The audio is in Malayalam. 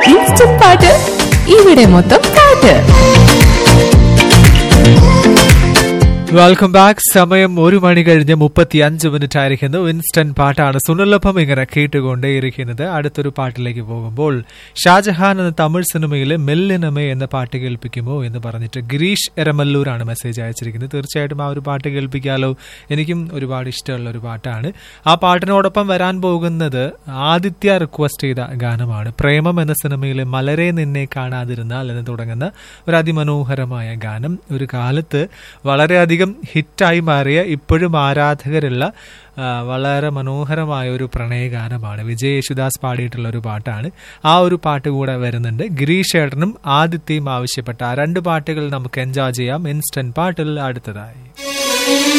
ഇൻസ്റ്റന്റ് പാട്ട് ഇവിടെ മൊത്തം പാട്ട് വെൽക്കം ബാക്ക് സമയം ഒരു മണി കഴിഞ്ഞ് മുപ്പത്തി അഞ്ച് മിനിറ്റ് ആയിരിക്കുന്നു ഇൻസ്റ്റന്റ് പാട്ടാണ് സുനലഭം ഇങ്ങനെ കേട്ടുകൊണ്ടേയിരിക്കുന്നത് അടുത്തൊരു പാട്ടിലേക്ക് പോകുമ്പോൾ ഷാജഹാൻ എന്ന തമിഴ് സിനിമയിലെ മെല്ലിനമേ എന്ന പാട്ട് കേൾപ്പിക്കുമോ എന്ന് പറഞ്ഞിട്ട് ഗിരീഷ് എരമല്ലൂരാണ് മെസ്സേജ് അയച്ചിരിക്കുന്നത് തീർച്ചയായിട്ടും ആ ഒരു പാട്ട് കേൾപ്പിക്കാലോ എനിക്കും ഒരുപാട് ഇഷ്ടമുള്ള ഒരു പാട്ടാണ് ആ പാട്ടിനോടൊപ്പം വരാൻ പോകുന്നത് ആദിത്യ റിക്വസ്റ്റ് ചെയ്ത ഗാനമാണ് പ്രേമം എന്ന സിനിമയിലെ മലരെ നിന്നെ കാണാതിരുന്നാൽ എന്ന് തുടങ്ങുന്ന ഒരു അതിമനോഹരമായ ഗാനം ഒരു കാലത്ത് വളരെയധികം ഹിറ്റായി മാറിയ ഇപ്പോഴും ആരാധകരുള്ള ആ, വളരെ മനോഹരമായ ഒരു പ്രണയഗാനമാണ് വിജയ് യേശുദാസ് പാടിയിട്ടുള്ള ഒരു പാട്ടാണ് ആ ഒരു പാട്ട് കൂടെ വരുന്നുണ്ട് ഗിരീഷ് ഏട്ടനും ആദിത്യയും ആവശ്യപ്പെട്ട ആ രണ്ട് പാട്ടുകൾ നമുക്ക് എൻജോയ് ചെയ്യാം ഇൻസ്റ്റന്റ് പാട്ടിൽ അടുത്തതായി